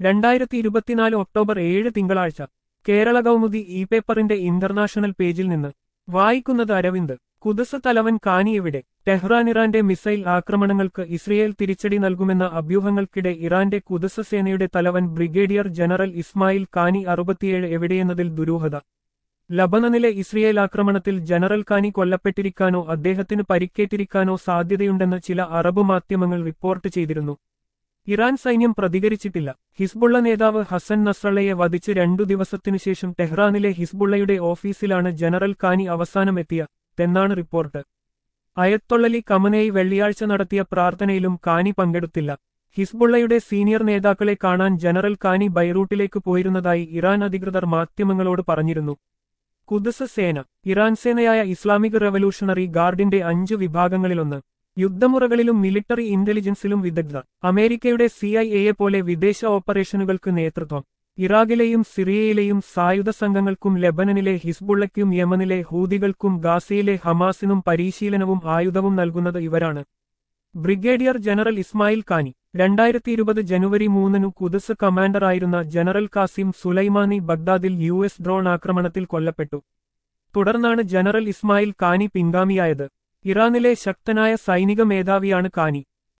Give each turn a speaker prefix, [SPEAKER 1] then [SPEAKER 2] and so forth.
[SPEAKER 1] രണ്ടായിരത്തി ഇരുപത്തിനാല് ഒക്ടോബർ ഏഴ് തിങ്കളാഴ്ച കേരള കൗമുദി ഇ പേപ്പറിന്റെ ഇന്റർനാഷണൽ പേജിൽ നിന്ന് വായിക്കുന്നത് അരവിന്ദ് കുദസ് തലവൻ കാനി എവിടെ ടെഹ്റാൻ ഇറാന്റെ മിസൈൽ ആക്രമണങ്ങൾക്ക് ഇസ്രയേൽ തിരിച്ചടി നൽകുമെന്ന അഭ്യൂഹങ്ങൾക്കിടെ ഇറാന്റെ കുദസ് സേനയുടെ തലവൻ ബ്രിഗേഡിയർ ജനറൽ ഇസ്മായിൽ കാനി അറുപത്തിയേഴ് എവിടെയെന്നതിൽ ദുരൂഹത ലബനനിലെ ഇസ്രയേൽ ആക്രമണത്തിൽ ജനറൽ കാനി കൊല്ലപ്പെട്ടിരിക്കാനോ അദ്ദേഹത്തിന് പരിക്കേറ്റിരിക്കാനോ സാധ്യതയുണ്ടെന്ന് ചില അറബ് മാധ്യമങ്ങൾ റിപ്പോർട്ട് ചെയ്തിരുന്നു ഇറാൻ സൈന്യം പ്രതികരിച്ചിട്ടില്ല ഹിസ്ബുള്ള നേതാവ് ഹസൻ നസ്രള്ളയെ വധിച്ച് രണ്ടു ദിവസത്തിനുശേഷം ടെഹ്റാനിലെ ഹിസ്ബുള്ളയുടെ ഓഫീസിലാണ് ജനറൽ കാനി അവസാനമെത്തിയ തെന്നാണ് റിപ്പോർട്ട് അയത്തൊള്ളലി കമനേയി വെള്ളിയാഴ്ച നടത്തിയ പ്രാർത്ഥനയിലും കാനി പങ്കെടുത്തില്ല ഹിസ്ബുള്ളയുടെ സീനിയർ നേതാക്കളെ കാണാൻ ജനറൽ കാനി ബൈറൂട്ടിലേക്ക് പോയിരുന്നതായി ഇറാൻ അധികൃതർ മാധ്യമങ്ങളോട് പറഞ്ഞിരുന്നു കുദസ് സേന ഇറാൻ സേനയായ ഇസ്ലാമിക് റവല്യൂഷണറി ഗാർഡിന്റെ അഞ്ച് വിഭാഗങ്ങളിലൊന്ന് യുദ്ധമുറകളിലും മിലിറ്ററി ഇന്റലിജൻസിലും വിദഗ്ധർ അമേരിക്കയുടെ സി ഐ എയെ പോലെ വിദേശ ഓപ്പറേഷനുകൾക്ക് നേതൃത്വം ഇറാഖിലെയും സിറിയയിലെയും സായുധ സംഘങ്ങൾക്കും ലെബനനിലെ ഹിസ്ബുള്ളയ്ക്കും യമനിലെ ഹൂതികൾക്കും ഗാസയിലെ ഹമാസിനും പരിശീലനവും ആയുധവും നൽകുന്നത് ഇവരാണ് ബ്രിഗേഡിയർ ജനറൽ ഇസ്മായിൽ കാനി രണ്ടായിരത്തി ഇരുപത് ജനുവരി മൂന്നിനു കുദസ് കമാൻഡറായിരുന്ന ജനറൽ കാസിം സുലൈമാനി ബഗ്ദാദിൽ യു എസ് ഡ്രോൺ ആക്രമണത്തിൽ കൊല്ലപ്പെട്ടു തുടർന്നാണ് ജനറൽ ഇസ്മായിൽ കാനി പിൻഗാമിയായത് ഇറാനിലെ ശക്തനായ സൈനിക മേധാവിയാണ് കാനി